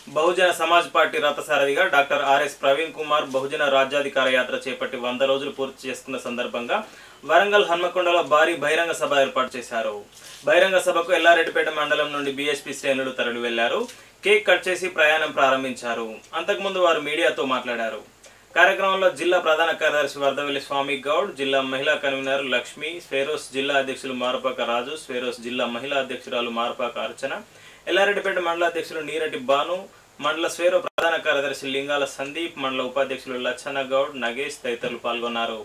బహుజన Samaj party రథసారథిగా doctor RS Praveen Kumar బహుజన రాజ్యాధికార యాత్ర చేపట్టి వంద రోజులు పూర్తి చేసుకున్న సందర్భంగా వరంగల్ హన్మకొండలో భారీ బహిరంగ సభ ఏర్పాటు చేశారు బహిరంగ సభకు ఎల్లారెడ్డిపేట మండలం నుండి బీఎస్పీ శ్రేణులు తరలి వెళ్లారు కేక్ కట్ చేసి ప్రయాణం ప్రారంభించారు అంతకుముందు వారు మీడియాతో మాట్లాడారు కార్యక్రమంలో జిల్లా ప్రధాన కార్యదర్శి వర్ధవెల్లి స్వామి గౌడ్ జిల్లా మహిళా కన్వీనర్ లక్ష్మి స్వేరోస్ జిల్లా అధ్యక్షులు మారుపాక రాజు స్వేరోస్ జిల్లా మహిళా అధ్యక్షురాలు మారుపాక అర్చన ఎల్లారెడ్డిపేట మండల అధ్యక్షులు నీరటి బాను మండల స్వేరో ప్రధాన కార్యదర్శి లింగాల సందీప్ మండల ఉపాధ్యక్షులు లచ్చన్న గౌడ్ నగేష్ తదితరులు పాల్గొన్నారు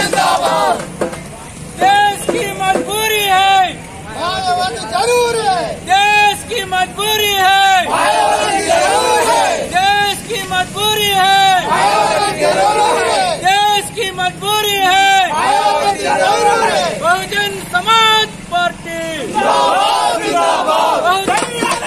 देश की मजबूरी है मायावती जरूर है देश की मजबूरी है मायावती जरूर है देश की मजबूरी है मायावती जरूर है देश की मजबूरी है मायावती जरूर है बहुजन समाज पार्टी बहुजन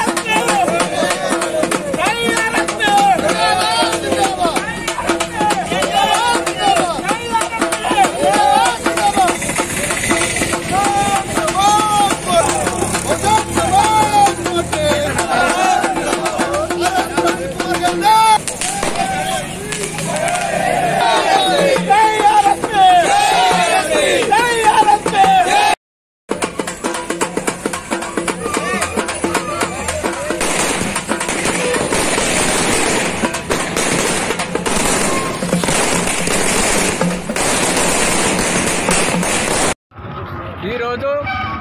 ఈరోజు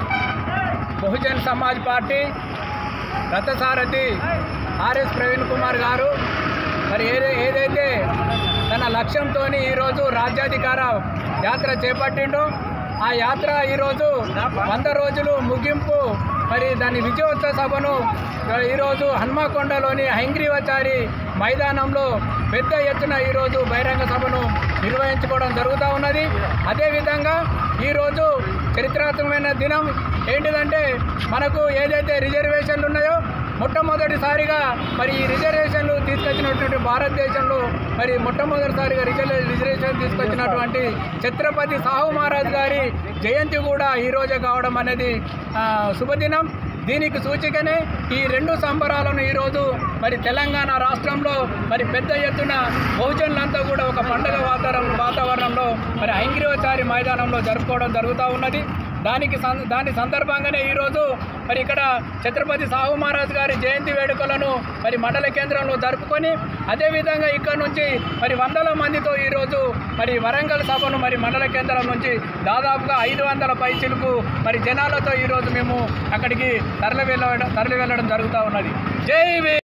బహుజన్ సమాజ్ పార్టీ రథసారథి ఆర్ఎస్ ప్రవీణ్ కుమార్ గారు మరి ఏదే ఏదైతే తన లక్ష్యంతో ఈరోజు రాజ్యాధికార యాత్ర చేపట్టిండో ఆ యాత్ర ఈరోజు వంద రోజులు ముగింపు మరి దాని విజయోత్సవ సభను ఆ, ఈరోజు హన్మకొండలోని హైంగ్రీవచారి మైదానంలో పెద్ద ఎత్తున ఈరోజు బహిరంగ సభను నిర్వహించుకోవడం జరుగుతూ ఉన్నది అదేవిధంగా ఈరోజు చరిత్రాత్మకమైన దినం ఏంటిదంటే మనకు ఏదైతే రిజర్వేషన్లు ఉన్నాయో మొట్టమొదటిసారిగా మరి ఈ రిజర్వేషన్లు తీసుకొచ్చినటువంటి భారతదేశంలో మరి మొట్టమొదటిసారిగా రిజర్వే రిజర్వేషన్ తీసుకొచ్చినటువంటి ఛత్రపతి సాహు మహారాజ్ గారి జయంతి కూడా ఈ రోజే కావడం అనేది ఆ, శుభదినం దీనికి సూచికనే ఈ రెండు సంబరాలను ఈరోజు మరి తెలంగాణ రాష్ట్రంలో మరి పెద్ద ఎత్తున బహుజనులంతా కూడా ఒక పండుగ వాతావరణం వాతావరణంలో మరి ఐంగ్రీవచారి మైదానంలో జరుపుకోవడం జరుగుతూ ఉన్నది దానికి సం- దాని సందర్భంగానే ఈరోజు మరి ఇక్కడ ఛత్రపతి సాహు మహారాజ్ గారి జయంతి వేడుకలను మరి మండల కేంద్రంలో జరుపుకొని అదేవిధంగా ఇక్కడ నుంచి మరి వందల మందితో ఈరోజు మరి వరంగల్ సభను మరి మండల కేంద్రం నుంచి దాదాపుగా ఐదు వందల పైచిలకు మరి జనాలతో ఈరోజు మేము అక్కడికి తరలి వెళ్ళడం తరలి వెళ్ళడం జరుగుతూ ఉన్నది జై వీ-